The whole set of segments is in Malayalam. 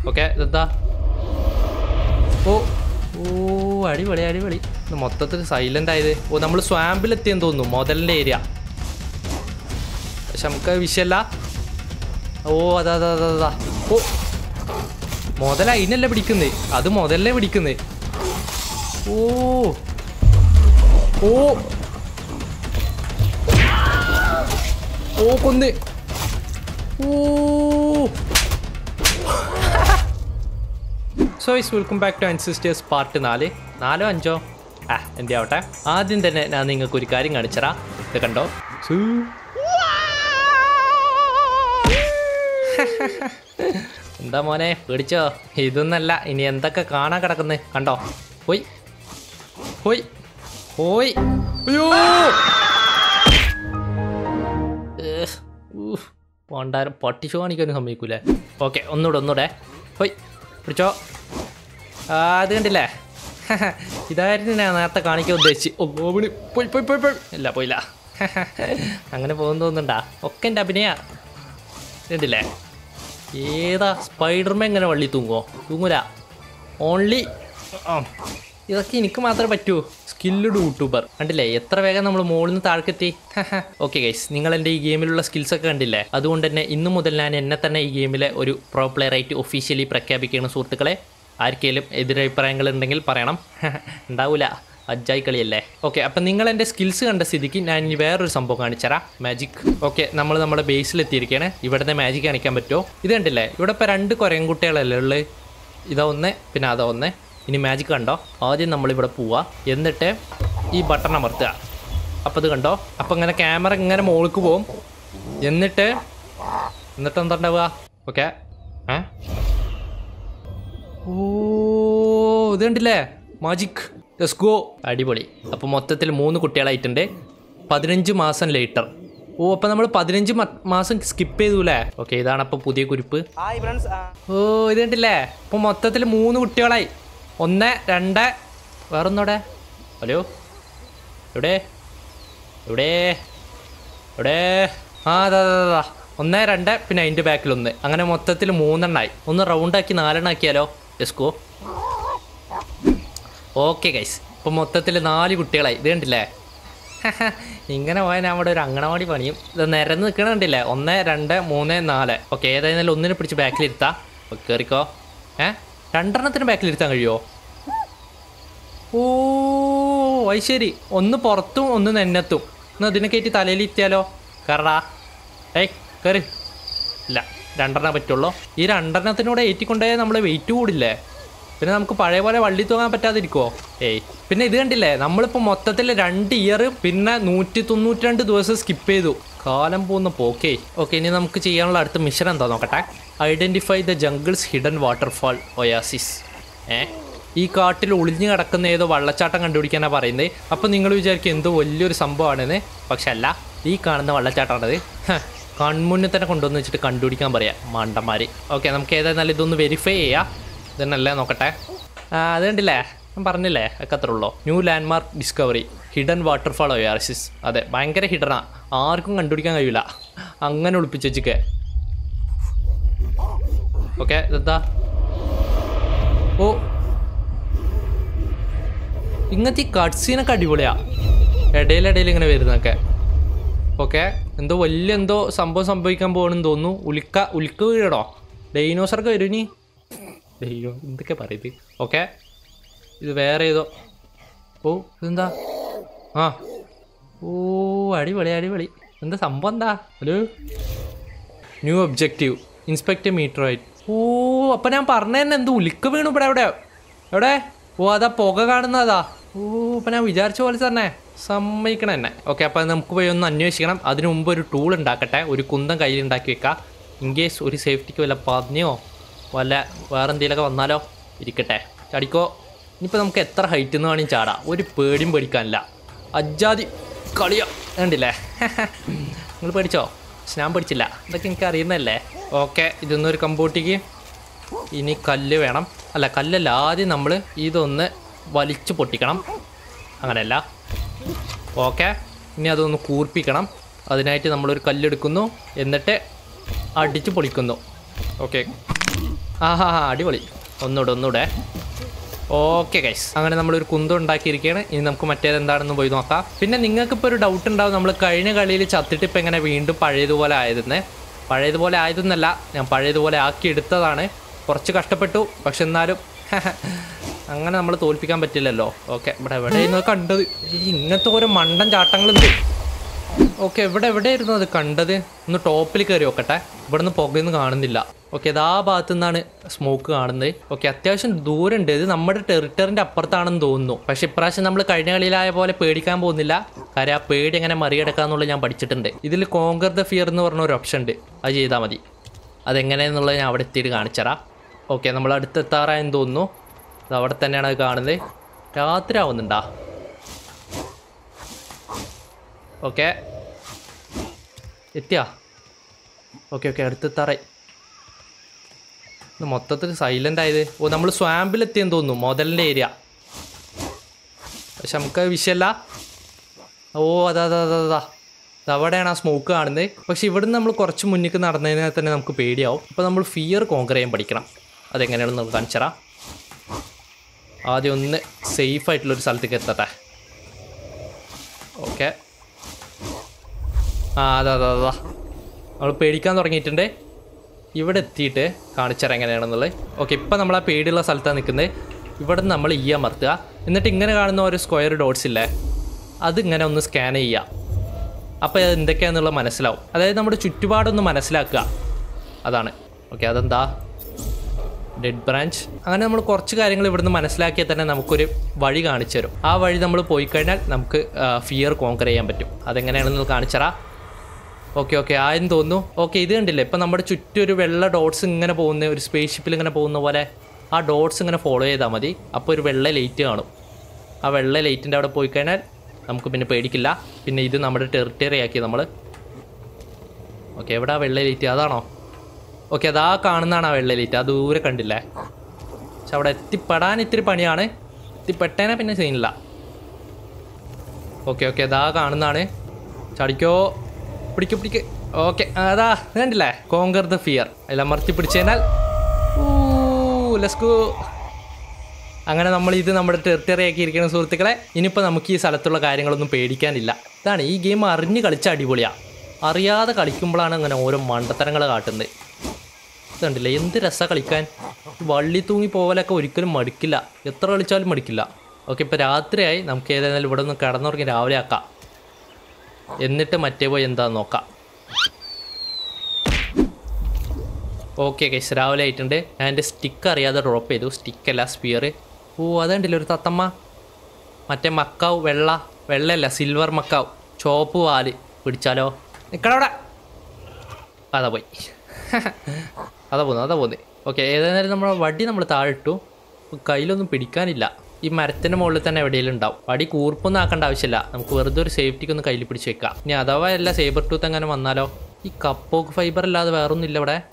ഓക്കെ ഇതെന്താ ഓ ഓ അടിപൊളി അടിപൊളി ഇത് മൊത്തത്തിൽ സൈലന്റ് ആയത് ഓ നമ്മൾ സ്വാമ്പിലെത്തിയെന്ന് തോന്നുന്നു മുതലിൻ്റെ ഏരിയ പക്ഷെ നമുക്ക് വിഷയമല്ല ഓ അതാ അതാ അതാ അതാ ഓ മുതല അതിനല്ലേ പിടിക്കുന്നേ അത് മുതലിനെ പിടിക്കുന്നേ ഓ ഓ ഓ കൊന്ന് ഓ so is welcome back to ancestors part നാല് നാലോ അഞ്ചോ ആ എൻ്റെ ആവട്ടെ ആദ്യം തന്നെ ഞാൻ നിങ്ങൾക്ക് ഒരു കാര്യം കാണിച്ചറാ ഇത് കണ്ടോ സൂ. എന്താ മോനെ പേടിച്ചോ ഇതൊന്നല്ല ഇനി എന്തൊക്കെ കാണാൻ കിടക്കുന്നത് കണ്ടോ പോയി പോയി പോയി അയ്യോ ഏഹ്, ഊഹ്, പണ്ടാരം പട്ടിഷോ കാണിക്കാനും സമ്മതിക്കൂലേ ഓക്കെ ഒന്നുകൂടെ ഒന്നുകൂടെ പോയി പിടിച്ചോ ആ അത് കണ്ടില്ലേ ഇതായിരുന്നു ഞാൻ നേരത്തെ കാണിക്കാൻ ഉദ്ദേശിച്ച് ഓ ഗോപിണി പോയി പോയി പോയി പോയി ഇല്ല പോയില്ല അങ്ങനെ പോകുന്ന തോന്നുന്നുണ്ടാ ഒക്കെ എൻ്റെ അഭിനയ കണ്ടില്ലേ ഏതാ സ്പൈഡർമാൻ എങ്ങനെ വള്ളി തൂങ്ങോ തൂങ്ങൂല ഓൺലി ഇതൊക്കെ എനിക്ക് മാത്രമേ പറ്റൂ സ്കില്ലഡ് യൂട്യൂബർ കണ്ടില്ലേ എത്ര വേഗം നമ്മൾ മുകളിൽ നിന്ന് താഴെത്തി ഓക്കെ ഗൈസ് നിങ്ങൾ എൻ്റെ ഈ ഗെയിമിലുള്ള സ്കിൽസ് ഒക്കെ കണ്ടില്ലേ അതുകൊണ്ട് തന്നെ ഇന്നു മുതൽ ഞാൻ എന്നെ തന്നെ ഈ ഗെയിമിലെ ഒരു പ്രോ പ്ലെയർ ആയിട്ട് ഒഫീഷ്യലി പ്രഖ്യാപിക്കുകയാണ് സുഹൃത്തുക്കളെ ആർക്കെങ്കിലും എതിരഭിപ്രായങ്ങൾ ഉണ്ടെങ്കിൽ പറയണം ഉണ്ടാവൂല അജ്ജായി കളിയല്ലേ ഓക്കെ അപ്പം നിങ്ങൾ എൻ്റെ സ്കിൽസ് കണ്ട സ്ഥിതിക്ക് ഞാൻ ഇനി വേറൊരു സംഭവം കാണിച്ചുതരാം മാജിക് ഓക്കെ നമ്മൾ നമ്മുടെ ബേസിൽ എത്തിയിരിക്കുകയാണ് ഇവിടുത്തെ മാജിക് കാണിക്കാൻ പറ്റുമോ ഇത് കണ്ടില്ലേ ഇവിടെ ഇപ്പോൾ രണ്ട് കുരങ്കുട്ടികളല്ലേ ഉള്ളത് ഇതാ ഒന്ന് പിന്നെ അതാ ഒന്ന് ഇനി മാജിക് കണ്ടോ ആദ്യം നമ്മളിവിടെ പോവാ എന്നിട്ട് ഈ ബട്ടൺ അമർത്തുക അപ്പോൾ ഇത് കണ്ടോ അപ്പോൾ ഇങ്ങനെ ക്യാമറ ഇങ്ങനെ മുകളിലേക്ക് പോവും എന്നിട്ട് എന്നിട്ട് എന്താ ഉണ്ടാവുക ഓക്കെ ഏ ഓ ഇത് കണ്ടില്ലേ മാജിക് ലെസ് ഗോ അടിപൊളി അപ്പോൾ മൊത്തത്തിൽ മൂന്ന് കുട്ടികളായിട്ടുണ്ട് പതിനഞ്ച് മാസം ലേറ്റർ ഓ അപ്പോൾ നമ്മൾ പതിനഞ്ച് മ- മാസം സ്കിപ്പ് ചെയ്തൂലേ ഓക്കെ ഇതാണ് അപ്പോൾ പുതിയ കുരിപ്പ് ഹായ് ഫ്രണ്ട്സ് ഓ ഇത് കണ്ടില്ലേ ഇപ്പോൾ മൊത്തത്തിൽ മൂന്ന് കുട്ടികളായി ഒന്ന് രണ്ട് വേറൊന്നോടെ ഹലോ എവിടെ എവിടെ എവിടെ ആ അതാ അതാ, അതാ ഒന്ന് രണ്ട് പിന്നെ അതിൻ്റെ ബാക്കിൽ ഒന്ന് അങ്ങനെ മൊത്തത്തിൽ മൂന്നെണ്ണായി ഒന്ന് റൗണ്ടാക്കി നാലെണ്ണം ആക്കിയാലോ യെസ്കോ ഓക്കെ ഗൈസ് ഇപ്പം മൊത്തത്തിൽ നാല് കുട്ടികളായി ഇത് കണ്ടില്ലേ ഇങ്ങനെ പോയാൽ നമ്മുടെ ഒരു അങ്കണവാടി പണിയും ഇത് നിരന്ന് നിൽക്കണ കണ്ടില്ലേ ഒന്ന് രണ്ട് മൂന്ന് നാല് ഓക്കെ ഏതായാലും ഒന്നിനെ പിടിച്ച് ബാക്കിലിരുത്താം ഓക്കെ കയറിക്കോ ഏ രണ്ടെണ്ണത്തിന് ബാക്കിലിരുത്താൻ കഴിയുമോ ഓ അത് ശരി ഒന്ന് പുറത്തും ഒന്ന് നെന്നത്തും ഒന്ന് അതിനെ കയറ്റി തലയിൽ ഇരുത്തിയാലോ കയറാ ഏയ് കയറി ഇല്ല രണ്ടെണ്ണം പറ്റുള്ളൂ ഈ രണ്ടെണ്ണത്തിനൂടെ ഏറ്റിക്കൊണ്ടേ നമ്മൾ വെയിറ്റ് കൂടില്ലേ പിന്നെ നമുക്ക് പഴയ പോലെ വള്ളി തൂങ്ങാൻ പറ്റാതിരിക്കുമോ ഏയ് പിന്നെ ഇത് കണ്ടില്ലേ നമ്മളിപ്പോൾ മൊത്തത്തിൽ രണ്ട് ഇയർ പിന്നെ നൂറ്റി തൊണ്ണൂറ്റി രണ്ട് ദിവസം സ്കിപ്പ് ചെയ്തു കാലം പോകുന്ന പോക്കേ ഓക്കെ ഇനി നമുക്ക് ചെയ്യാനുള്ള അടുത്ത മിഷൻ എന്താ നോക്കട്ടെ identify the jungle's hidden waterfall oasis ഏ ഈ കാട്ടിൽ ഒളിഞ്ഞു കിടക്കുന്ന ഏതോ വള്ളച്ചാട്ടം കണ്ടുപിടിക്കാനാണ് പറയുന്നത് അപ്പോൾ നിങ്ങൾ വിചാരിക്കും എന്തോ വലിയൊരു സംഭവമാണെന്ന് പക്ഷെ അല്ല ഈ കാണുന്ന വള്ളച്ചാട്ടമാണത് ഹ, കൺമുന്നിൽ തന്നെ കൊണ്ടുവന്ന് വെച്ചിട്ട് കണ്ടുപിടിക്കാൻ പറയാം മണ്ടന്മാർ ഓക്കെ നമുക്ക് ഏതായാലും ഇതൊന്ന് വെരിഫൈ ചെയ്യാം ഇതന്നല്ലേ നോക്കട്ടെ ആ അത് കണ്ടില്ലേ ഞാൻ പറഞ്ഞില്ലേ ഒക്കെ അത്രേ ഉള്ളൂ new landmark discovery hidden waterfall oasis അതെ ഭയങ്കര ഹിഡനാ ആർക്കും കണ്ടുപിടിക്കാൻ കഴിയില്ല അങ്ങനെ ഒളിപ്പിച്ച് വെച്ചിക്ക് ഓക്കെ ഇതെന്താ ഓ ഇങ്ങനത്തെ ഈ കട്ട് സീനൊക്കെ അടിപൊളിയാ ഇടയിലിടയിൽ ഇങ്ങനെ വരുന്നൊക്കെ ഓക്കെ എന്തോ വലിയ എന്തോ സംഭവം സംഭവിക്കാൻ പോകണമെന്ന് തോന്നുന്നു ഉൽക്ക ഉൽക്ക വീഴടോ ഡൈനോസറൊക്കെ വരും ഇനി ഡൈനോ എന്തൊക്കെ പറയുന്നത് ഓക്കെ ഇത് വേറെ ഏതോ ഓ ഇതെന്താ ആ ഓ അടിപൊളി അടിപൊളി എന്താ സംഭവം എന്താ hello new objective inspector meteoroid ഓ അപ്പം ഞാൻ പറഞ്ഞ തന്നെ എന്ത് ഉലിക്ക വീണു ഇവിടെ എവിടെ എവിടെ ഓ അതാ പുക കാണുന്നതാ ഓ അപ്പം ഞാൻ വിചാരിച്ച പോലെ തന്നെ സമ്മതിക്കണം എന്നെ ഓക്കെ അപ്പം നമുക്ക് പോയി ഒന്ന് അന്വേഷിക്കണം അതിനു മുമ്പ് ഒരു ടൂൾ ഉണ്ടാക്കട്ടെ ഒരു കുന്തം കയ്യിൽ ഉണ്ടാക്കി വെക്കാം ഇൻ കേസ് ഒരു സേഫ്റ്റിക്ക് വല്ല പന്നിയോ വല്ല വേറെ എന്തെങ്കിലുമൊക്കെ വന്നാലോ ഇരിക്കട്ടെ ചടിക്കോ ഇനിയിപ്പോൾ നമുക്ക് എത്ര ഹൈറ്റ് എന്ന് വേണമെങ്കിൽ ചാടാം ഒരു പേടിയും പേടിക്കാനില്ല അജാതി കളിയോ കണ്ടില്ലേ നിങ്ങൾ പേടിച്ചോ പക്ഷെ ഞാൻ പഠിച്ചില്ല ഇതൊക്കെ എനിക്ക് അറിയുന്നതല്ലേ ഓക്കെ ഇതൊന്നും ഒരു കമ്പൂട്ടിക്ക് ഇനി കല്ല് വേണം അല്ല കല്ലല്ല ആദ്യം നമ്മൾ ഇതൊന്ന് വലിച്ചു പൊട്ടിക്കണം അങ്ങനെയല്ല ഓക്കെ ഇനി അതൊന്ന് കൂർപ്പിക്കണം അതിനായിട്ട് നമ്മളൊരു കല്ലെടുക്കുന്നു എന്നിട്ട് അടിച്ച് പൊളിക്കുന്നു ഓക്കെ ആഹാ ഹാ അടിപൊളി ഒന്നൂടെ ഒന്നൂടെ ഓക്കെ ഗൈസ് അങ്ങനെ നമ്മളൊരു കുന്തം ഉണ്ടാക്കിയിരിക്കുകയാണ് ഇനി നമുക്ക് മറ്റേത് എന്താണെന്ന് പോയി നോക്കാം പിന്നെ നിങ്ങൾക്കിപ്പോൾ ഒരു ഡൗട്ട് ഉണ്ടാവും നമ്മൾ കഴിഞ്ഞ കളിയിൽ ചത്തിട്ട് ഇപ്പം എങ്ങനെ വീണ്ടും പഴയതുപോലെ ആയതെന്ന് പഴയതുപോലെ ആയതെന്നല്ല ഞാൻ പഴയതുപോലെ ആക്കി എടുത്തതാണ് കുറച്ച് കഷ്ടപ്പെട്ടു പക്ഷെ എന്നാലും അങ്ങനെ നമ്മൾ തോൽപ്പിക്കാൻ പറ്റില്ലല്ലോ ഓക്കെ ഇവിടെ എവിടെയായിരുന്നു അത് കണ്ടത് ഈ ഇങ്ങനത്തെ ഓരോ മണ്ടൻ ചാട്ടങ്ങളുണ്ട് ഓക്കെ ഇവിടെ എവിടെയായിരുന്നു അത് കണ്ടത് ഒന്ന് ടോപ്പിൽ കയറി നോക്കട്ടെ ഇവിടെ നിന്ന് പുകയൊന്നും കാണുന്നില്ല ഓക്കെ അത് ആ ഭാഗത്തു നിന്നാണ് സ്മോക്ക് കാണുന്നത് ഓക്കെ അത്യാവശ്യം ദൂരമുണ്ട് ഇത് നമ്മുടെ ടെറിട്ടറിന്റെ അപ്പുറത്താണെന്ന് തോന്നുന്നു പക്ഷെ ഇപ്രാവശ്യം നമ്മൾ കഴിഞ്ഞ കളിയിലായ പോലെ പേടിക്കാൻ പോകുന്നില്ല കാര്യം ആ പേടി എങ്ങനെ മറികടക്കാന്നുള്ളത് ഞാൻ പഠിച്ചിട്ടുണ്ട് ഇതിൽ കോങ്കർ ദ ഫിയർ എന്ന് പറഞ്ഞ ഒരു ഓപ്ഷൻ ഉണ്ട് അത് ചെയ്താൽ മതി അതെങ്ങനെയെന്നുള്ളത് ഞാൻ അവിടെ എത്തിയിട്ട് കാണിച്ചറാം ഓക്കെ നമ്മൾ അടുത്തെത്താറായെന്ന് തോന്നുന്നു അത് അവിടെ തന്നെയാണ് അത് കാണുന്നത് രാത്രി ആവുന്നുണ്ടാ ഓക്കെ എത്തിയാ ഓക്കെ ഓക്കെ അടുത്തെത്താറായി ഇത് മൊത്തത്തിൽ സൈലൻ്റ് ആയത് ഓ നമ്മൾ സ്വാമ്പിലെത്തിയെന്ന് തോന്നുന്നു മുതലിൻ്റെ ഏരിയ പക്ഷെ നമുക്ക് വിഷയമല്ല ഓ അതാ അതാ അതാ അതാ ഇത് അവിടെയാണ് ആ സ്മോക്ക് കാണുന്നത് പക്ഷെ ഇവിടുന്ന് നമ്മൾ കുറച്ച് മുന്നിലേക്ക് നടന്നതിനാൽ തന്നെ നമുക്ക് പേടിയാവും അപ്പോൾ നമ്മൾ ഫിയർ കോങ്കർ ചെയ്യാൻ പഠിക്കണം അതെങ്ങനെയാണെന്ന് നമുക്ക് കാണിച്ചറാം ആദ്യം ഒന്ന് സേഫ് ആയിട്ടുള്ളൊരു സ്ഥലത്തേക്ക് എത്തട്ടെ ഓക്കെ ആ അതാ അതാ അതാ നമ്മൾ പേടിക്കാൻ തുടങ്ങിയിട്ടുണ്ട് ഇവിടെ എത്തിയിട്ട് കാണിച്ചുതരാം എങ്ങനെയാണെന്നുള്ളത് ഓക്കെ ഇപ്പം നമ്മൾ ആ പേടിയുള്ള സ്ഥലത്താണ് നിൽക്കുന്നത് ഇവിടെ നിന്ന് നമ്മൾ ഈ അമർത്തുക എന്നിട്ട് ഇങ്ങനെ കാണുന്ന ഒരു സ്ക്വയർ ഡോട്ട്സ് ഇല്ലേ അതിങ്ങനെ ഒന്ന് സ്കാൻ ചെയ്യുക അപ്പോൾ അത് എന്തൊക്കെയാണെന്നുള്ളത് മനസ്സിലാവും അതായത് നമ്മുടെ ചുറ്റുപാടൊന്ന് മനസ്സിലാക്കുക അതാണ് ഓക്കെ അതെന്താ ഡെഡ് ബ്രാഞ്ച് അങ്ങനെ നമ്മൾ കുറച്ച് കാര്യങ്ങൾ ഇവിടുന്ന് മനസ്സിലാക്കിയാൽ തന്നെ നമുക്കൊരു വഴി കാണിച്ചു തരും ആ വഴി നമ്മൾ പോയി കഴിഞ്ഞാൽ നമുക്ക് ഫിയർ കോങ്കർ ചെയ്യാൻ പറ്റും അതെങ്ങനെയാണെന്ന് കാണിച്ചറാ ഓക്കെ ഓക്കെ ആയെന്ന് തോന്നുന്നു ഓക്കെ ഇത് കണ്ടില്ലേ ഇപ്പം നമ്മുടെ ചുറ്റും ഒരു വെള്ള ഡോട്ട്സ് ഇങ്ങനെ പോകുന്ന ഒരു സ്പേസ് ഷിപ്പിൽ ഇങ്ങനെ പോകുന്ന പോലെ ആ ഡോട്ട്സ് ഇങ്ങനെ ഫോളോ ചെയ്താൽ മതി അപ്പോൾ ഒരു വെള്ള ലൈറ്റ് കാണും ആ വെള്ള ലൈറ്റിൻ്റെ അവിടെ പോയി കഴിഞ്ഞാൽ നമുക്ക് പിന്നെ പേടിക്കില്ല പിന്നെ ഇത് നമ്മുടെ ടെറിട്ടറി ആക്കി നമ്മൾ ഓക്കെ എവിടെ ആ വെള്ള ലൈറ്റ് അതാണോ ഓക്കെ അതാ കാണുന്നതാണ് ആ വെള്ള ലൈറ്റ് ആ ദൂരെ കണ്ടില്ലേ പക്ഷെ അവിടെ എത്തിപ്പെടാൻ ഇത്തിരി പണിയാണ് എത്തിപ്പെട്ടേനെ പിന്നെ സീനില്ല ഓക്കെ ഓക്കെ അതാ കാണുന്നതാണ് ചടിക്കോ പിടിക്ക് പിടിക്ക് ഓക്കെ അതാ ഇത് കണ്ടില്ലേ കോങ്കർ ദ ഫിയർ അതിൽ അമർത്തി പിടിച്ചു കഴിഞ്ഞാൽ ലെസ്കു അങ്ങനെ നമ്മൾ ഇത് നമ്മുടെ ടെറിട്ടറി ആക്കി ഇരിക്കുന്ന സുഹൃത്തുക്കളെ ഇനിയിപ്പോൾ നമുക്ക് ഈ സ്ഥലത്തുള്ള കാര്യങ്ങളൊന്നും പേടിക്കാനില്ല ഇതാണ് ഈ ഗെയിം അറിഞ്ഞ് കളിച്ച അടിപൊളിയാണ് അറിയാതെ കളിക്കുമ്പോഴാണ് അങ്ങനെ ഓരോ മണ്ടത്തരങ്ങൾ കാട്ടുന്നത് ഇതുണ്ടല്ലേ എന്ത് രസമാണ് കളിക്കാൻ വള്ളി തൂങ്ങി പോകലൊക്കെ ഒരിക്കലും മടുക്കില്ല എത്ര കളിച്ചാലും മടുക്കില്ല ഓക്കെ ഇപ്പോൾ രാത്രിയായി നമുക്ക് ഏതായാലും ഇവിടെ നിന്ന് കിടന്നുറങ്ങി രാവിലെ ആക്കാം എന്നിട്ട് മറ്റേ പോയി എന്താന്ന് നോക്കാം ഓക്കെ കേസ് രാവിലെ ആയിട്ടുണ്ട് ഞാൻ എൻ്റെ സ്റ്റിക്ക് അറിയാതെ ഡ്രോപ്പ് ചെയ്തു സ്റ്റിക്കല്ല സ്പിയർ ഓ അതുണ്ടല്ലോ ഒരു തത്തമ്മ മറ്റേ മക്കാവ് വെള്ള വെള്ളയല്ല സിൽവർ മക്കാവ് ചോപ്പ് വാല് പിടിച്ചാലോ നിക്കടവിടെ അതാ പോയി അതാ പോകുന്നു അതാ പോകുന്നത് ഓക്കെ ഏതായാലും നമ്മൾ വടി നമ്മൾ താഴെ ഇട്ടു ഇപ്പൊ കയ്യിലൊന്നും പിടിക്കാനില്ല ഈ മരത്തിൻ്റെ മുകളിൽ തന്നെ എവിടെയെങ്കിലും ഉണ്ടാവും വടി കൂർപ്പൊന്നും ആക്കേണ്ട ആവശ്യമില്ല നമുക്ക് വെറുതെ ഒരു സേഫ്റ്റിക്ക് ഒന്ന് കയ്യിൽ പിടിച്ച് വെക്കാം ഇനി അഥവാ അല്ല സേബർ ടൂത്ത് അങ്ങനെ വന്നാലോ ഈ കപ്പോക്ക് ഫൈബർ അല്ലാതെ വേറൊന്നും ഇല്ല ഇവിടെ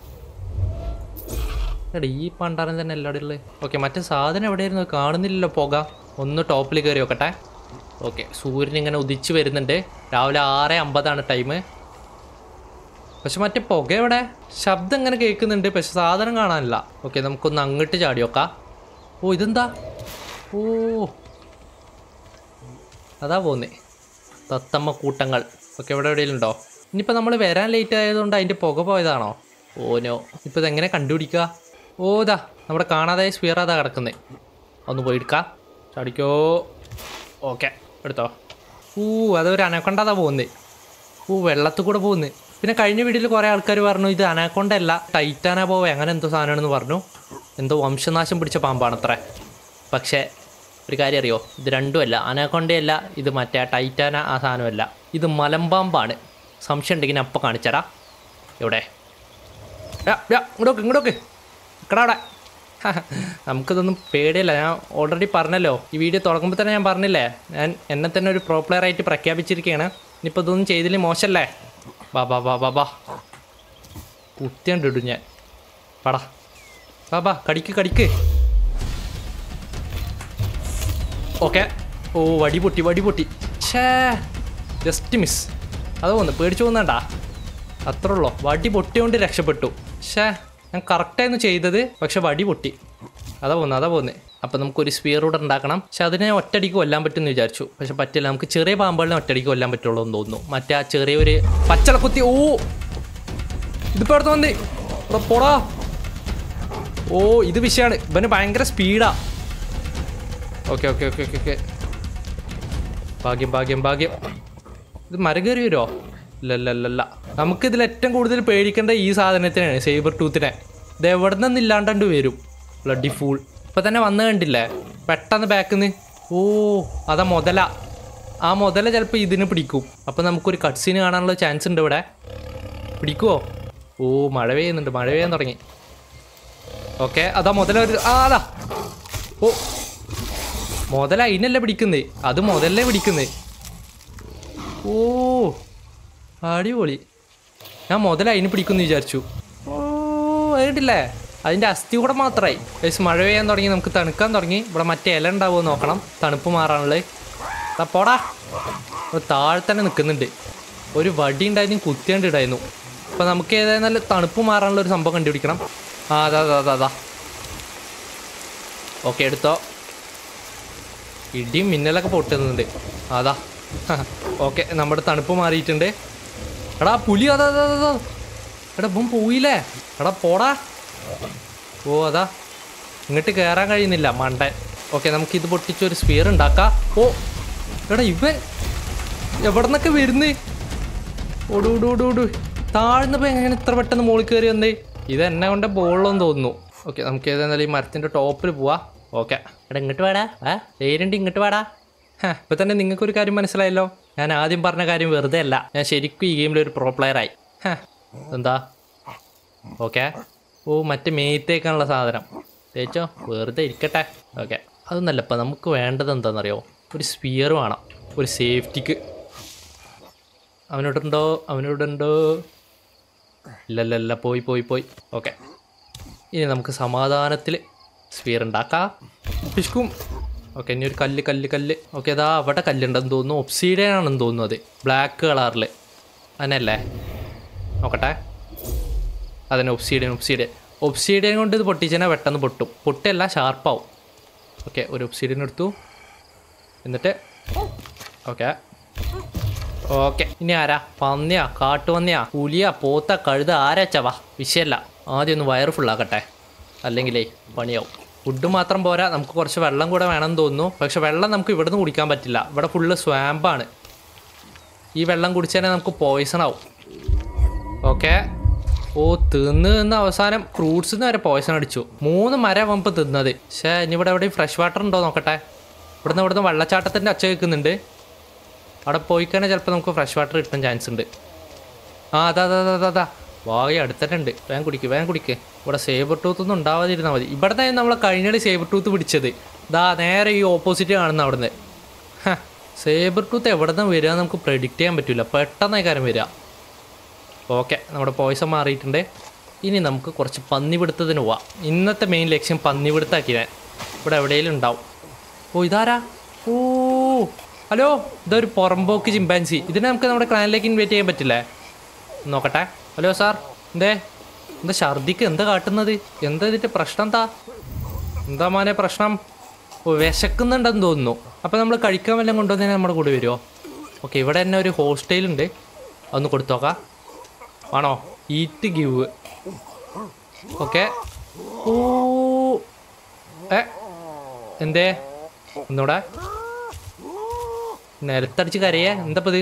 എടാ ഈ പണ്ടാരൻ തന്നെ എല്ലാവരും ഉള്ളത് ഓക്കെ മറ്റേ സാധനം എവിടെയായിരുന്നു അത് കാണുന്നില്ലല്ലോ പുക ഒന്ന് ടോപ്പിൽ കയറി നോക്കട്ടെ ഓക്കെ സൂര്യൻ ഇങ്ങനെ ഉദിച്ചു വരുന്നുണ്ട് രാവിലെ ആറ് അമ്പതാണ് ടൈം പക്ഷെ മറ്റേ പുക എവിടെ ശബ്ദം ഇങ്ങനെ കേൾക്കുന്നുണ്ട് പക്ഷെ സാധനം കാണാനില്ല ഓക്കെ നമുക്കൊന്ന് അങ്ങോട്ട് ചാടി നോക്കാം ഓ ഇതെന്താ ഓ അതാ പോന്നേ തത്തമ്മ കൂട്ടങ്ങൾ ഒക്കെ എവിടെ എവിടെയെങ്കിലും ഉണ്ടോ ഇനിയിപ്പോൾ നമ്മൾ വരാൻ ലേറ്റ് ആയതുകൊണ്ട് അതിൻ്റെ പുക പോയതാണോ ഓനോ ഇപ്പോൾ ഇതെങ്ങനെ കണ്ടുപിടിക്കുക ഓ ഇതാ നമ്മുടെ കാണാതായ സ്പിയർ അതാ കിടക്കുന്നത് ഒന്ന് പോയി എടുക്കാം ചടിക്കോ ഓക്കെ എടുത്തോ ഊ അതൊരു അനക്കൊണ്ടതാ പോകുന്നത് ഊ വെള്ളത്തിൽ കൂടെ പോകുന്നത് പിന്നെ കഴിഞ്ഞ വീഡിയോയിൽ കുറേ ആൾക്കാർ പറഞ്ഞു ഇത് അനാക്കൊണ്ട അല്ല ടൈറ്റാന പോവേ അങ്ങനെ എന്തോ സാധനമാണെന്ന് പറഞ്ഞു എന്തോ വംശനാശം പിടിച്ച പാമ്പാണത്രേ പക്ഷേ ഒരു കാര്യം അറിയോ ഇത് രണ്ടുമല്ല അനാക്കൊണ്ടയല്ല ഇത് മറ്റേ ആ ടൈറ്റാന ആ സാധനമല്ല ഇത് മലമ്പാമ്പാണ് സംശയം ഉണ്ടെങ്കിൽ ഞാൻ അപ്പം കാണിച്ചരാ എവിടെ യാ, യാ, ഇങ്ങോട്ടോക്ക് ഇങ്ങോട്ടോക്ക് നിക്കടാ അവിടെ നമുക്കിതൊന്നും പേടിയല്ല ഞാൻ ഓൾറെഡി പറഞ്ഞല്ലോ ഈ വീഡിയോ തുടങ്ങുമ്പോൾ തന്നെ ഞാൻ പറഞ്ഞില്ലേ ഞാൻ എന്നെ തന്നെ ഒരു പ്രോ പ്ലെയർ ആയിട്ട് പ്രഖ്യാപിച്ചിരിക്കുകയാണ് ഇനിയിപ്പോൾ ഇതൊന്നും ചെയ്തില്ല മോശമല്ലേ ബാ ബാ ബാ ബാ ബാ കുത്തിയാണ്ട് ഇടും ഞാൻ പടാ ബാ ബാ കടിക്ക് കടിക്ക് ഓക്കെ ഓ വടി പൊട്ടി വടി പൊട്ടി ഷേ ജസ്റ്റ് മിസ് അത് പോന്ന് പേടിച്ചു പോകുന്നണ്ടാ അത്രേ ഉള്ളൂ വടി പൊട്ടിയോണ്ട് രക്ഷപ്പെട്ടു ഷേ ഞാൻ കറക്റ്റായിരുന്നു ചെയ്തത് പക്ഷെ വടി പൊട്ടി അതാ പോകുന്നത് അതാ പോകുന്നത് അപ്പം നമുക്കൊരു സ്പിയർ കൂടെ ഉണ്ടാക്കണം പക്ഷെ അതിനെ ഒറ്റടിക്ക് കൊല്ലാൻ പറ്റുമെന്ന് വിചാരിച്ചു പക്ഷെ പറ്റില്ല നമുക്ക് ചെറിയ പാമ്പുകളിനെ ഒറ്റടിക്ക് കൊല്ലാൻ പറ്റുള്ളൂ എന്ന് തോന്നുന്നു മറ്റേ ആ ചെറിയൊരു പച്ചള കുത്തി ഓ ഇതിപ്പോൾ അടുത്ത് വന്നേ ഇവിടെ പോടാ ഓ ഇത് വിഷയമാണ് ഇവന് ഭയങ്കര സ്പീഡാ okay okay okay okay okay ഭാഗ്യം ഭാഗ്യം ഭാഗ്യം ഇത് മരം കയറി വരുമോ ഇല്ലല്ലല്ല നമുക്കിതിൽ ഏറ്റവും കൂടുതൽ പേടിക്കേണ്ട ഈ സാധനത്തിനാണ് സൈബർ ടൂത്തിനെ ഇത് എവിടെ നിന്ന് ഇല്ലാണ്ടണ്ട് വരും ബ്ലഡി ഫൂൾ ഇപ്പൊ തന്നെ വന്ന് കണ്ടില്ലേ പെട്ടെന്ന് ബാക്കിൽ നിന്ന് ഓ അതാ മുതല ആ മുതല ചിലപ്പോൾ ഇതിന് പിടിക്കും അപ്പം നമുക്കൊരു കട്ട്സീന് കാണാനുള്ള ചാൻസ് ഉണ്ട് ഇവിടെ പിടിക്കുവോ ഓ മഴ പെയ്യുന്നുണ്ട് മഴ പെയ്യാൻ തുടങ്ങി ഓക്കെ അതാ മുതല ഒരു ആ അതാ ഓ മുതല അതിനല്ലേ പിടിക്കുന്നേ അത് മുതലേ പിടിക്കുന്നേ ഓ അടിപൊളി ഞാൻ മുതൽ അതിന് പിടിക്കുമെന്ന് വിചാരിച്ചു ഓ കേട്ടില്ലേ അതിൻ്റെ അസ്ഥി കൂടെ മാത്രമായി ഏകദേശം മഴ പെയ്യാൻ തുടങ്ങി നമുക്ക് തണുക്കാൻ തുടങ്ങി ഇവിടെ മറ്റേ ഇല ഉണ്ടാവുമോ നോക്കണം തണുപ്പ് മാറാനുള്ളത് ദാ പോടാ ഇവിടെ താഴെ തന്നെ നിൽക്കുന്നുണ്ട് ഒരു വടി ഉണ്ടായിരുന്നു കുത്തിയാണ്ട് ഇടായിരുന്നു അപ്പം നമുക്ക് ഏതായാലും നല്ല തണുപ്പ് മാറാനുള്ള ഒരു സംഭവം കണ്ടുപിടിക്കണം ആ അതാ അതാ അതാ അതാ ഓക്കെ എടുത്തോ ഇടിയും മിന്നലൊക്കെ പൊട്ടുന്നുണ്ട് അതാ ഓക്കെ നമ്മുടെ തണുപ്പ് മാറിയിട്ടുണ്ട് എടാ പുലി അതാ അതാ അതാ എടാ ഇപ്പം പോയില്ലേ എടാ പോടാ ഓ അതാ ഇങ്ങോട്ട് കയറാൻ കഴിയുന്നില്ല മണ്ടൻ ഓക്കെ നമുക്ക് ഇത് പൊട്ടിച്ചൊരു സ്പിയർ ഉണ്ടാക്കാം ഓ എടാ ഇവൻ എവിടെ നിന്നൊക്കെ വരുന്നേ ഓടു ഓടു ഓടു ഓടു താഴ്ന്നപ്പോൾ എങ്ങനെ ഇത്ര പെട്ടെന്ന് മുകളിൽ കയറി വന്നേ ഇത് എന്നെ കൊണ്ട് ബോളിലെന്ന് തോന്നുന്നു ഓക്കെ നമുക്ക് ഏതായാലും ഈ മരത്തിൻ്റെ ടോപ്പിൽ പോവാ ഓക്കെ എടാ ഇങ്ങോട്ട് വേടാ ആ പേരുണ്ട് ഇങ്ങോട്ട് വേടാ ഇപ്പം തന്നെ നിങ്ങൾക്കൊരു കാര്യം മനസ്സിലായല്ലോ ഞാൻ ആദ്യം പറഞ്ഞ കാര്യം വെറുതെ അല്ല ഞാൻ ശരിക്കും ഈ ഗെയിമിൽ ഒരു പ്രോ പ്ലെയറായി എന്താ ഓക്കെ ഓ മറ്റേ മേത്തേക്കാനുള്ള സാധനം തേച്ചോ വെറുതെ ഇരിക്കട്ടെ ഓക്കെ അതൊന്നല്ല ഇപ്പം നമുക്ക് വേണ്ടത് എന്താണെന്നറിയോ ഒരു സ്പിയർ വേണം ഒരു സേഫ്റ്റിക്ക് അവനോടുണ്ടോ അവനോടുണ്ടോ ഇല്ലല്ലല്ല പോയി പോയി പോയി ഓക്കെ ഇനി നമുക്ക് സമാധാനത്തിൽ സ്പിയർ ഉണ്ടാക്കാം പിഷ്കും ഓക്കെ ഇനി ഒരു കല്ല് കല്ല് കല്ല് ഓക്കെ അതാ അവിടെ കല്ലുണ്ടെന്ന് തോന്നുന്നു ഒപ്സീഡിയൻ ആണെന്ന് തോന്നുന്നു അത് ബ്ലാക്ക് കളറിൽ അതിനല്ലേ നോക്കട്ടെ അതന്നെ ഒപ്സീഡിയൻ ഒപ്സീഡിയൻ ഒപ്സീഡിയൻ കൊണ്ട് ഇത് പൊട്ടിച്ചാൽ പെട്ടെന്ന് പൊട്ടും പൊട്ടല്ല ഷാർപ്പാവും ഓക്കെ ഒരു ഒപ്സീഡിയൻ എടുത്തു എന്നിട്ട് ഓക്കെ ഓക്കെ ഇനി ആരാ പന്നിയാ കാട്ടുപന്നിയാ പുലിയാ പോത്ത കഴുത ആരാച്ചവാ വിഷയമല്ല ആദ്യം ഒന്ന് വയറ് ഫുള്ളാക്കട്ടെ അല്ലെങ്കിലേ പണിയാവും ഫുഡ് മാത്രം പോരാ നമുക്ക് കുറച്ച് വെള്ളം കൂടെ വേണമെന്ന് തോന്നുന്നു പക്ഷെ വെള്ളം നമുക്ക് ഇവിടെ നിന്ന് കുടിക്കാൻ പറ്റില്ല ഇവിടെ ഫുള്ള് സ്വാമ്പാണ് ഈ വെള്ളം കുടിച്ചാൽ നമുക്ക് പോയിസൺ ആവും ഓക്കെ ഓ തിന്ന് തിന്ന് അവസാനം ഫ്രൂട്ട്സ് വരെ പോയിസൺ അടിച്ചു മൂന്ന് മരം വമ്പ് തിന്നത് പക്ഷേ ഇനി ഇവിടെ എവിടെയും ഫ്രഷ് വാട്ടർ ഉണ്ടോ നോക്കട്ടെ ഇവിടുന്ന് ഇവിടുന്ന് വെള്ളച്ചാട്ടത്തിൻ്റെ അച്ച കേൾക്കുന്നുണ്ട് അവിടെ പോയി കഴിഞ്ഞാൽ ചിലപ്പോൾ നമുക്ക് ഫ്രഷ് വാട്ടർ കിട്ടാൻ ചാൻസ് ഉണ്ട് ആ അതാ അതാ അതാ അതാ, അതാ വായ അടുത്തിട്ടുണ്ട് വേഗം കുടിക്ക് വേഗം കുടിക്ക് ഇവിടെ സേബർ ടൂത്ത് ഒന്നും ഉണ്ടാവാതിരുന്നാൽ മതി ഇവിടെ തന്നെ നമ്മളെ കഴിഞ്ഞ സേബർ ടൂത്ത് പിടിച്ചത് ദാ നേരെ ഈ ഓപ്പോസിറ്റ് കാണുന്ന അവിടുന്ന് സേബർ ടൂത്ത് എവിടെ നിന്ന് വരിക എന്ന് നമുക്ക് പ്രെഡിക്റ്റ് ചെയ്യാൻ പറ്റില്ല പെട്ടെന്ന് കാര്യം വരിക ഓക്കെ നമ്മുടെ പോയിസം മാറിയിട്ടുണ്ട് ഇനി നമുക്ക് കുറച്ച് പന്നിപിടുത്തത്തിന് പോവാം ഇന്നത്തെ മെയിൻ ലക്ഷ്യം പന്നിപിടുത്താക്കി ഞാൻ ഇവിടെ എവിടെയെങ്കിലും ഉണ്ടാവും ഓ ഇതാരാ ഓ ഹലോ ഇതൊരു പുറമ്പോക്ക് ചിമ്പാൻസി ഇതിനെ നമുക്ക് നമ്മുടെ ക്ലാനിലേക്ക് ഇൻവൈറ്റ് ചെയ്യാൻ പറ്റില്ലേ നോക്കട്ടെ ഹലോ സാർ എന്തേ എന്താ ഛർദിക്ക് എന്താ കാട്ടുന്നത് എന്താ ഇതിൻ്റെ പ്രശ്നം എന്താ എന്താ മോനെ പ്രശ്നം ഓ വിശക്കുന്നുണ്ടെന്ന് തോന്നുന്നു അപ്പോൾ നമ്മൾ കഴിക്കാൻ വല്ലതും കൊണ്ടുവന്നതിന് നമ്മുടെ കൂടെ വരുമോ ഓക്കെ ഇവിടെ തന്നെ ഒരു ഹോസ്റ്റലുണ്ട് അതൊന്ന് കൊടുത്തോക്കാം ആണോ ഈറ്റ് ഗിവ് ഓക്കെ ഓ ഏ എന്തേ ഒന്നൂടെ നിലത്തടിച്ച് കരയേ എന്താ ഇത്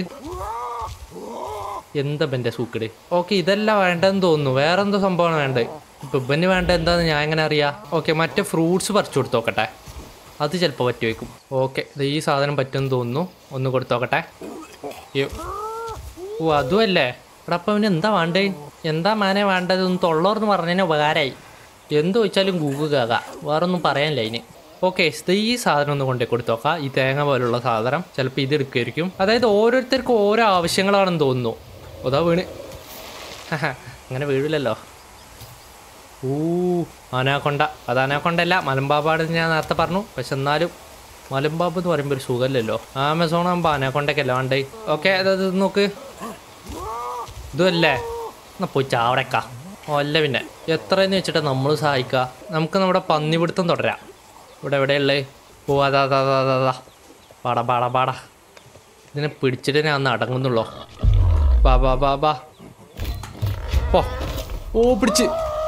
എന്താ എൻ്റെ സൂക്കട് ഓക്കെ ഇതല്ല വേണ്ടതെന്ന് തോന്നുന്നു വേറെ എന്തോ സംഭവമാണ് വേണ്ടത് ഇപ്പം ഇവന് വേണ്ട എന്താന്ന് ഞാൻ എങ്ങനെ അറിയാം ഓക്കെ മറ്റേ ഫ്രൂട്ട്സ് പറിച്ചു കൊടുത്ത് നോക്കട്ടെ അത് ചിലപ്പോൾ പറ്റി വയ്ക്കും ഓക്കെ ഇത് ഈ സാധനം പറ്റുമെന്ന് തോന്നുന്നു ഒന്ന് കൊടുത്ത് നോക്കട്ടെ ഈ- ഓ അതുമല്ലേ എടാ അപ്പം അവന് എന്താ വേണ്ടേ എന്താ മാനെ വേണ്ടത് ഒന്ന് തൊള്ളോർന്ന് പറഞ്ഞതിന് ഉപകാരമായി എന്ത് ചോദിച്ചാലും ഗൂഗിൾ കേൾക്കാം വേറൊന്നും പറയാനില്ല അതിന് ഓക്കെ ഇത് ഈ സാധനം ഒന്ന് കൊണ്ടേ കൊടുത്ത് നോക്കാം ഈ തേങ്ങ പോലുള്ള സാധനം ചിലപ്പോൾ ഇത് എടുക്കുമായിരിക്കും അതായത് ഓരോരുത്തർക്കും ഓരോ ആവശ്യങ്ങളാണെന്ന് തോന്നുന്നു അതാ വീണ് അങ്ങനെ വീഴില്ലല്ലോ ഊ ആനാക്കൊണ്ട അത് ആനാക്കൊണ്ടല്ല മലമ്പാപ്പാടെന്ന് ഞാൻ നേരത്തെ പറഞ്ഞു പക്ഷെ എന്നാലും മലമ്പാമ്പ് എന്ന് പറയുമ്പോൾ ഒരു സുഖമല്ലല്ലോ ആമസോൺ ആകുമ്പോൾ ആനാക്കൊണ്ടൊക്കെ അല്ല വേണ്ടേ ഓക്കെ അതായത് നോക്ക് ഇതുമല്ലേ എന്നാ പോയി ചാവടക്ക ഓ അല്ല പിന്നെ എത്രയെന്ന് വെച്ചിട്ട് നമ്മൾ സഹായിക്കുക നമുക്ക് നമ്മുടെ പന്നിപിടുത്തം തുടരാം ഇവിടെ എവിടെയുള്ളത് ഓ അതാ അതാ അതാ അതാ അതാ പാടാ പാടാ പാടാ ഇതിനെ പിടിച്ചിട്ട് ഞാൻ ഒന്ന് അടങ്ങുന്നുള്ളൂ ബാ ബാ ബാ ബാ ഓ ഓ പിടിച്ച്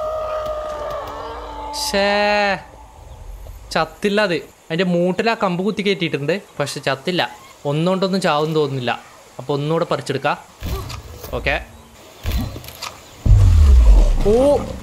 ഷേ ചത്തില്ല അത് അതിൻ്റെ മൂട്ടിൽ ആ കമ്പ് കുത്തി കയറ്റിയിട്ടുണ്ട് പക്ഷെ ചത്തില്ല ഒന്നുകൊണ്ടൊന്നും ചാവും തോന്നുന്നില്ല അപ്പോൾ ഒന്നുകൂടെ പറിച്ചെടുക്കാം ഓക്കെ ഓ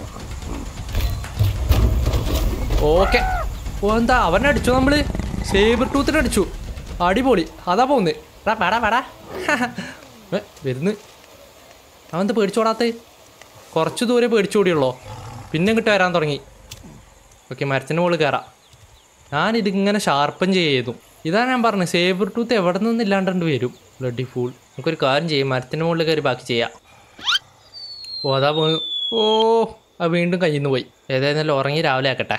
ഓക്കെ ഓ എന്താ അവനെ അടിച്ചു നമ്മള് സേബർ ടൂത്തിനെ അടിച്ചു അടിപൊളി അതാ പോകുന്നത് എടാ വേടാ വേടാ ഏ, വരുന്ന് അവൻ എന്താ പേടിച്ചോടാത്ത കുറച്ച് ദൂരെ പേടിച്ചോടിയുള്ളോ പിന്നെ ഇങ്ങോട്ട് വരാൻ തുടങ്ങി ഓക്കെ മരത്തിൻ്റെ മുകളിൽ കയറാം ഞാനിതിങ്ങനെ ഷാർപ്പൻ ചെയ്തു ഇതാ ഞാൻ പറഞ്ഞത് സേബർ ടൂത്ത് എവിടെ നിന്നും ഇല്ലാണ്ട് വരും ബ്ലഡി ഫൂൾ നമുക്കൊരു കാര്യം ചെയ്യും മരത്തിൻ്റെ മുകളിൽ കയറി ബാക്കി ചെയ്യാം ഓ അതാ പോയി ഓ അത് വീണ്ടും കയ്യിൽ നിന്ന് പോയി ഏതായിരുന്നാലും ഉറങ്ങി രാവിലെ ആക്കട്ടെ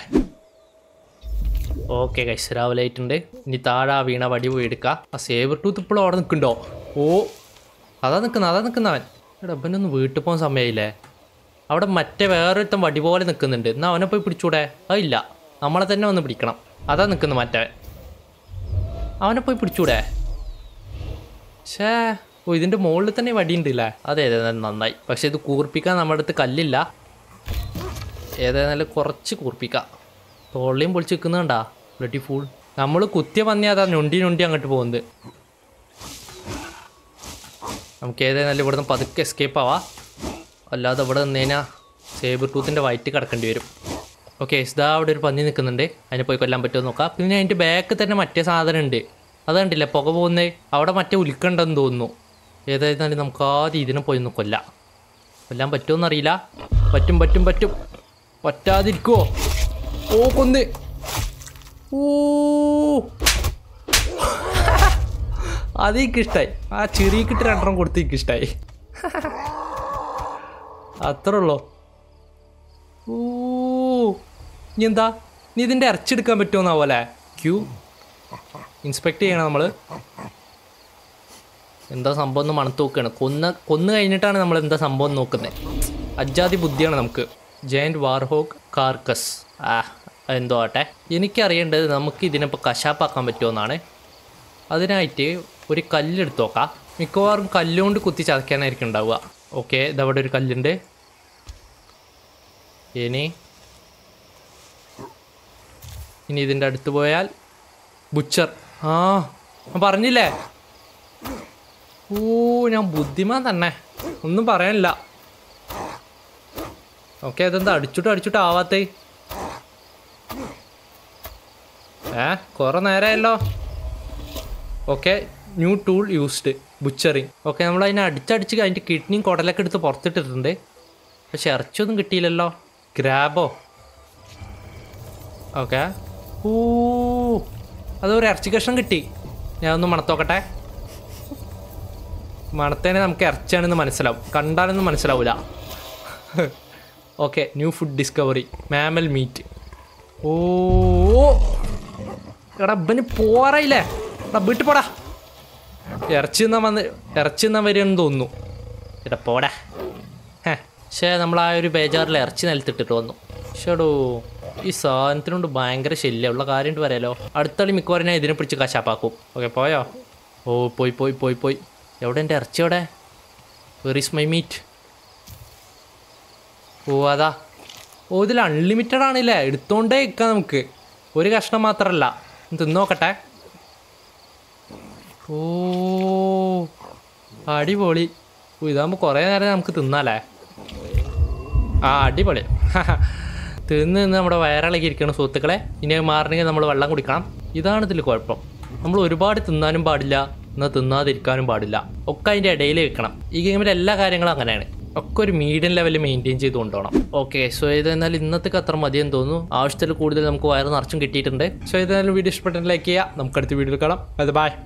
ഓക്കെ കൈസ് രാവിലെ ആയിട്ടുണ്ട് ഇനി താഴെ ആ വീണ വടി പോയി എടുക്കാം ആ സേബർ ടൂത്ത് ഇപ്പോഴും അവിടെ നിൽക്കുന്നുണ്ടോ ഓ അതാ നിൽക്കുന്ന അതാ നിൽക്കുന്നവൻ എടാ അവനൊന്ന് വീട്ടിൽ പോകാൻ സമയമില്ലേ അവിടെ മറ്റേ വേറൊരുത്തൻ വടി പോലെ നിൽക്കുന്നുണ്ട് എന്നാൽ അവനെ പോയി പിടിച്ചൂടെ അതില്ല നമ്മളെ തന്നെ വന്ന് പിടിക്കണം അതാ നിൽക്കുന്നു മറ്റവൻ അവനെ പോയി പിടിച്ചൂടെ ഷേ ഓ ഇതിൻ്റെ മുകളിൽ തന്നെ വടി ഉണ്ട് അല്ലേ അതെ അതെ അതെ, നന്നായി പക്ഷെ ഇത് കൂർപ്പിക്കാൻ നമ്മുടെ അടുത്ത് കല്ലില്ല ഏതായാലും കുറച്ച് കൂർപ്പിക്കാം തോളിയും പൊളിച്ച് നിൽക്കുന്നുണ്ടാ ബ്ലഡി ഫൂൾ നമ്മൾ കുത്തിയ പന്നി അതാ ഞൊണ്ടി ഞൊണ്ടി അങ്ങോട്ട് പോകുന്നത് നമുക്ക് ഏതായാലും ഇവിടുന്ന് പതുക്കെ എസ്കേപ്പ് ആവാ അല്ലാതെ ഇവിടെ നിന്ന് കഴിഞ്ഞാൽ സേബർ ടൂത്തിൻ്റെ വയറ്റ് കിടക്കേണ്ടി വരും ഓക്കെ ഇതാ അവിടെ ഒരു പന്നി നിൽക്കുന്നുണ്ട് അതിനെ പോയി കൊല്ലാൻ പറ്റുമോ നോക്കാം പിന്നെ അതിൻ്റെ ബാക്ക് തന്നെ മറ്റേ സാധനം ഉണ്ട് അത് കണ്ടില്ലേ പുക പോകുന്നത് അവിടെ മറ്റേ ഉൽക്കണ്ടെന്ന് തോന്നുന്നു ഏതായിരുന്നാലും നമുക്ക് ആദ്യം ഇതിനെ പോയി ഒന്ന് കൊല്ലാം കൊല്ലാൻ പറ്റുമോ അറിയില്ല പറ്റും പറ്റും പറ്റും പറ്റാതിരിക്കുമോ ഓ കൊന്ന് ഓ അത് എനിക്കിഷ്ടായി ആ ചെറിയക്കിട്ട് രണ്ടെണ്ണം കൊടുത്ത് എനിക്കിഷ്ടായി അത്ര ഉള്ളോ ഓ ഇനി എന്താ നീ ഇതിൻ്റെ ഇറച്ചെടുക്കാൻ പറ്റുമെന്നാ പോലെ ക്യൂ ഇൻസ്പെക്ട് ചെയ്യണം നമ്മൾ എന്താ സംഭവം എന്ന് മണത്ത് നോക്കുകയാണ് കൊന്ന് കൊന്നു കഴിഞ്ഞിട്ടാണ് നമ്മൾ എന്താ സംഭവം എന്ന് നോക്കുന്നത് അജാതി ബുദ്ധിയാണ് നമുക്ക് ജയൻറ്റ് വാർഹോഗ് കാർക്കസ് ആ എന്തോ ആട്ടെ എനിക്കറിയേണ്ടത് നമുക്ക് ഇതിനിപ്പോൾ കശാപ്പാക്കാൻ പറ്റുമെന്നാണ് അതിനായിട്ട് ഒരു കല്ലെടുത്ത് നോക്കാം മിക്കവാറും കല്ലുകൊണ്ട് കുത്തി ചതയ്ക്കാനായിരിക്കും ഉണ്ടാവുക ഓക്കെ ഇതവിടെ ഒരു കല്ലുണ്ട് ഇനി ഇനി ഇതിൻ്റെ അടുത്ത് പോയാൽ ബുച്ചർ ആ ഞാൻ പറഞ്ഞില്ലേ ഓ ഞാൻ ബുദ്ധിമാൻ തന്നെ ഒന്നും പറയാനില്ല ഓക്കെ അതെന്താ അടിച്ചിട്ട് അടിച്ചിട്ട് ആവാത്തേ ഏ കുറെ നേരമായല്ലോ okay new tool used butchering okay നമ്മൾ അതിനെ അടിച്ചടിച്ച് അതിൻ്റെ കിഡ്നിയും കുടലൊക്കെ എടുത്ത് പുറത്തിട്ടിട്ടുണ്ട് പക്ഷെ ഇറച്ചിയൊന്നും കിട്ടിയില്ലല്ലോ ഗ്രാബോ ഓക്കെ ഓ അതൊരു ഇറച്ചി കഷ്ണം കിട്ടി ഞാൻ ഒന്ന് മണത്തോക്കട്ടെ മണത്തേനെ നമുക്ക് ഇറച്ചിയാണെന്ന് മനസ്സിലാവും കണ്ടാലൊന്നും മനസ്സിലാവില്ല okay new food discovery mammal meat ഓ എടാ ഇവന് പോറായില്ലേ എടാ വീട്ടിൽ പോടാ ഇറച്ചി തിന്നാൻ വന്ന് ഇറച്ചി തിന്നാൻ വരികയെന്ന് തോന്നുന്നു എടാ പോടാ ഹേ പക്ഷേ നമ്മൾ ആ ഒരു ബേജാറിൽ ഇറച്ചി നിലത്തിട്ടിട്ട് വന്നു ഷേടോ ഈ സാധനത്തിനോട് ഭയങ്കര ശല്യമുള്ള കാര്യമായിട്ട് പറയാലോ അടുത്തളി മിക്കവാറും ഞാൻ ഇതിനെ പിടിച്ച് കശാപ്പാക്കും ഓക്കെ പോയോ ഓ പോയി പോയി പോയി പോയി എവിടെ എൻ്റെ ഇറച്ചി എവിടെ വെർ ഈസ് മൈ മീറ്റ് ഓ അതാ ഓ ഇതിൽ അൺലിമിറ്റഡ് ആണല്ലേ എടുത്തോണ്ടേ ഇരിക്കാം നമുക്ക് ഒരു കഷ്ണം മാത്രമല്ല തിന്നോക്കട്ടെ ഓ അടിപൊളി ഓ ഇതാകുമ്പോൾ കുറേ നേരം നമുക്ക് തിന്നാലേ ആ അടിപൊളി തിന്ന് നിന്ന് നമ്മുടെ വയറിളകി ഇരിക്കണം സുഹൃത്തുക്കളെ ഇനി അത് മാറണമെങ്കിൽ നമ്മൾ വെള്ളം കുടിക്കണം ഇതാണ് ഇതിൽ കുഴപ്പം നമ്മൾ ഒരുപാട് തിന്നാനും പാടില്ല എന്നാൽ തിന്നാതിരിക്കാനും പാടില്ല ഒക്കെ അതിൻ്റെ ഇടയിൽ വെക്കണം ഈ ഗെയിമിൽ എല്ലാ കാര്യങ്ങളും അങ്ങനെയാണ് ഒക്കെ ഒരു മീഡിയം ലെവലിൽ മെയിൻറ്റെയിൻ ചെയ്ത് കൊണ്ടുപോകണം ഓക്കെ സോ ഇത് എന്നാൽ ഇന്നത്തേക്ക് അത്ര മതിയെന്ന് തോന്നുന്നു ആവശ്യത്തിൽ കൂടുതൽ നമുക്ക് വയറ് നിറച്ചും കിട്ടിയിട്ടുണ്ട് സോ ഇതെന്നാലും വീഡിയോ ഇഷ്ടപ്പെട്ടെങ്കിൽ ലൈക്ക് ചെയ്യുക നമുക്ക് അടുത്ത വീഡിയോയിൽ കാണാം അത് ബൈ